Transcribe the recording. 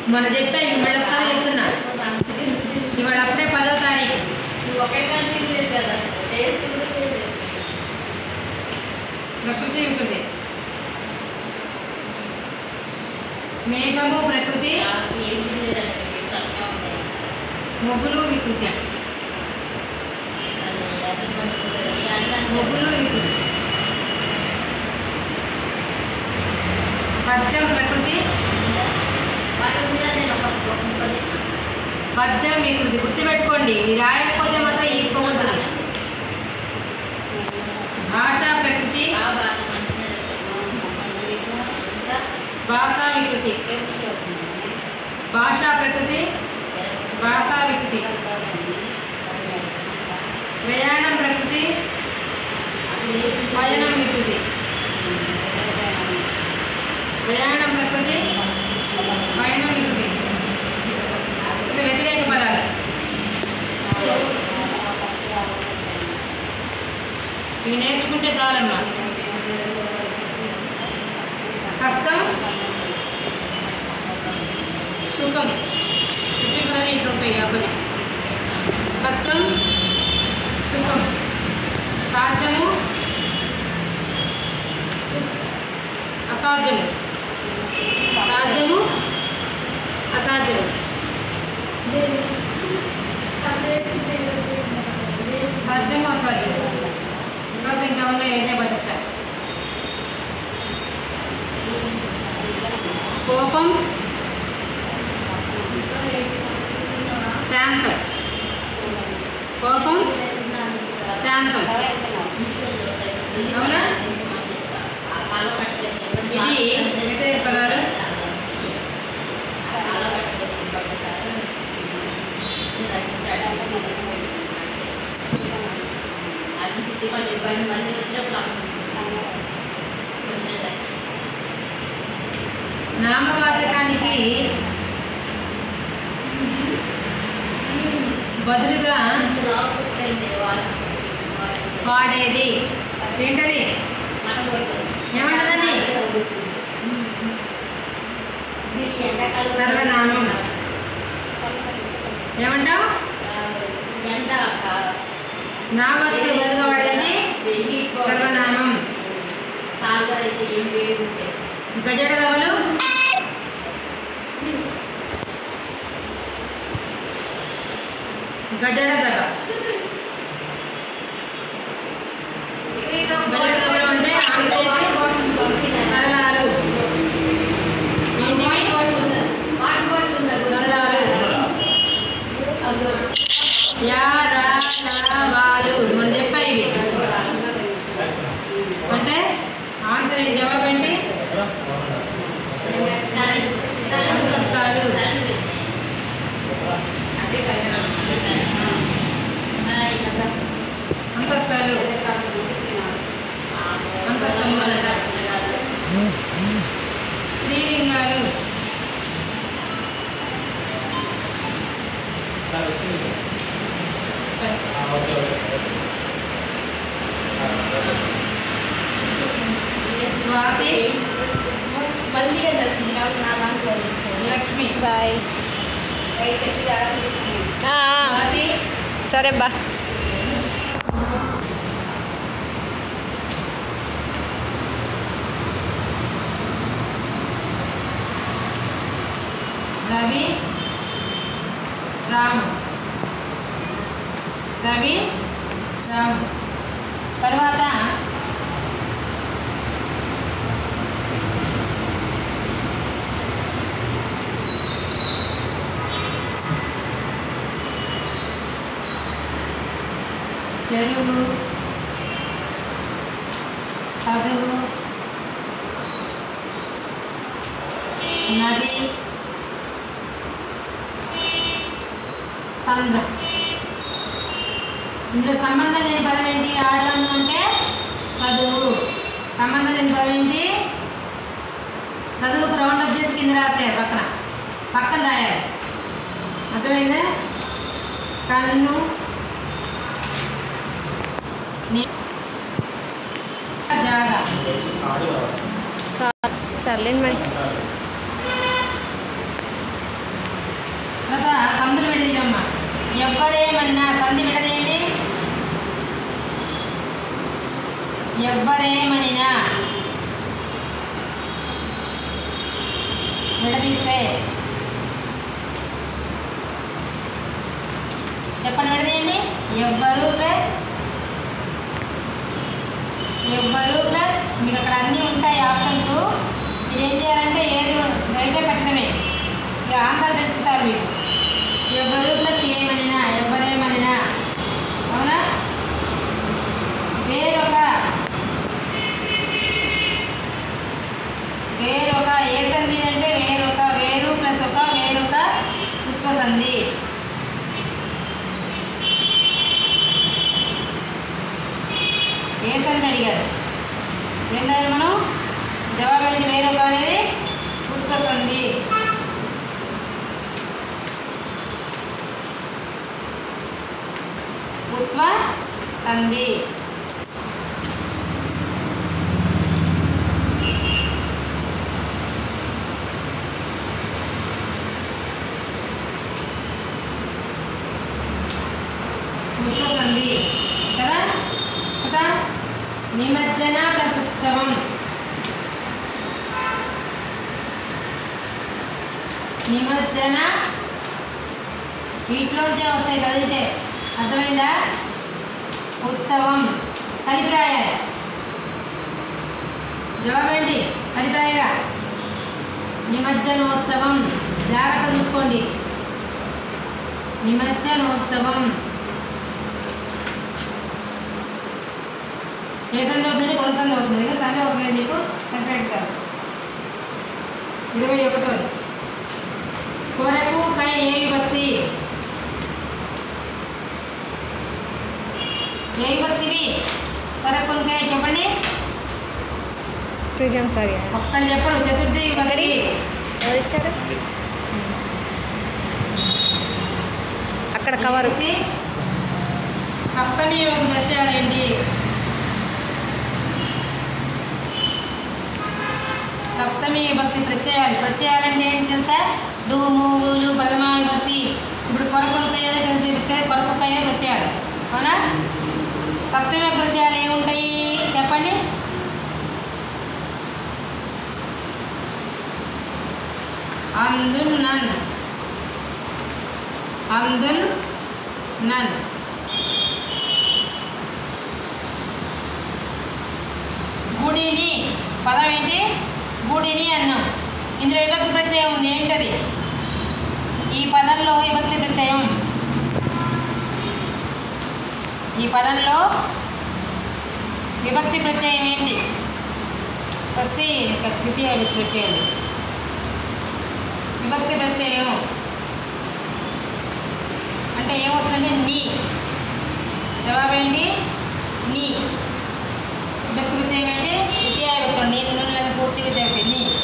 మొన్న చెప్పా మళ్ళీ ఒకసారి చెప్తున్నా ఇవాళ అప్పుడే పదో తారీఖు ప్రకృతి వికృతి మేఘము ప్రకృతి మొగ్గులు వికృతి మొగ్గులు వికృతి పద్యం ప్రకృతి పద్యం వికృతి గుర్తుపెట్టుకోండి మీరు రాయకపోతే మాత్రం ఈ ఉంటుంది భాషా ప్రకృతి భాషా వికృతి భాషా ప్రకృతి భాషా వికృతి ప్రయాణం ప్రకృతి పయనం వికృతి ప్రయాణం ప్రకృతి పయనం వికృతి ఇది వ్యతిరేక పదాలు ఇవి నేర్చుకుంటే చాలమ్మా కష్టం సుఖం చెప్పే పదాలు ఇంట్లో ఉంటాయి అబ్బాయి కష్టం సుఖం సాధ్యము అసాధ్యము సాధ్యము అసాధ్యము సాధ్యము అసాధ్యము తర్వాత ఇంకా ఉన్నాయి ఏదే బతుకుతా కోపం శాంతం కోపం శాంతం అవునా ఇది వ్యతిరేక పదాలు నామవాచకానికి బదులుగా వాడేది ఏంటది ఏమంటదండి సర్వనామం ఏమంటావు నామవాచకం బదులుగా వాడేది సర్వనామం గజడ దవలు గజడ దగ గజడ దవలు అంటే ఆంగ్లేయులు సరళాలు ఏంటివి సరళాలు యా రా లా, వాలు మనం చెప్పా ఇవి అంటే ఆన్సర్ ఏంటి జవాబు ఏంటి అంతస్తాలు అంతస్తాలు అంతస్తంభాలు స్త్రీలింగాలు స్వాతి లక్ష్మి బాయ్ స్వాతి సరే బా రవి రాము రవి రాము తర్వాత చెరువు చదువు నది సంద్రం ఇందులో సంబంధం లేని పదం ఏంటి ఆడవాళ్ళు అంటే చదువు సంబంధం లేని పదం ఏంటి చదువుకు రౌండ్ అప్ చేసి కింద రాసేయాలి పక్కన పక్కన రాయాలి అర్థమైందా కన్ను ని- జాగా సర్లేండి మరి ఎవ్వరేమన్నా సంధి విడదీయండి ఎవ్వరేమనినా విడదీస్తే చెప్పండి విడదీయండి ఎవ్వరు ప్లస్ ఎవ్వరు ప్లస్ మీకు అక్కడ అన్నీ ఉంటాయి ఆప్షన్స్ మీరు ఏం చేయాలంటే ఏది రైతే పెట్టడమే ఇక ఆన్సర్ తెలుస్తారు మీకు ఎవరు ప్లస్ ఏమనినా ఎవరేమనినా అవునా వేరొక వేరొక ఏ సంధి అంటే వేరొక వేరు ప్లస్ ఒక వేరొక ఉత్వ సంధి ఏ సంధి అడిగారు ఏం రాయాలి మనం జవాబు ఏంటి వేరొక అనేది ఉత్వ సంధి ఉత్వ సంధి ఉత్వ సంధి కదా కదా నిమజ్జన ప్లస్ ఉత్సవం నిమజ్జన వీటిలోంచే వస్తాయి చదివితే అర్థమైందా ఉత్సవం కలిపి రాయాలి జవాబేంటి కలిపి రాయగా నిమజ్జనోత్సవం జాగ్రత్త చూసుకోండి నిమజ్జనోత్సవం ఏ సంధి అవుతుంది కొన్ని సంధి అవుతుంది ఇక్కడ సంధి అవుతుంది మీకు సెపరేట్గా ఇరవై ఒకటో కొరకు కై ఏ విభక్తి ఏ విభక్తివి కొరకు కై చెప్పండి చూద్దాం సార్ ఒక్కళ్ళు చెప్పరు చతుర్థి విభక్తి ఎవరు ఇచ్చారు అక్కడ కవరు విభక్తి సప్తమి విభక్తి ప్రత్యయాలేంటి సప్తమి విభక్తి ప్రత్యయాలు ప్రత్యయాలు అంటే ఏంటి తెలుసా డు మూలు ప్రథమ విభక్తి ఇప్పుడు కొరకొకయ్యనే చతుర్థి విభక్తి కొరకొకయ్యనే ప్రత్యయాలు అవునా సప్తమి విభక్తి ప్రత్యయాలు ఏముంటాయి చెప్పండి అందున్ నన్ అందున్ నన్ గుడిని పదం ఏంటి గుడిని అన్నాం ఇందులో విభక్తి ప్రత్యయం ఉంది ఏంటది ఈ పదంలో విభక్తి ప్రత్యయం ఈ పదంలో విభక్తి ప్రత్యయం ఏంటి షష్ఠి తృతీయ విభక్తి ప్రత్యయం విభక్తి ప్రత్యయం అంటే ఏమొస్తుందంటే నీ జవాబు ఏంటి నీ విభక్తి ప్రత్యయం ఏంటి ద్వితీయ విభక్తి నేను పూర్తిగా చెప్పి నీ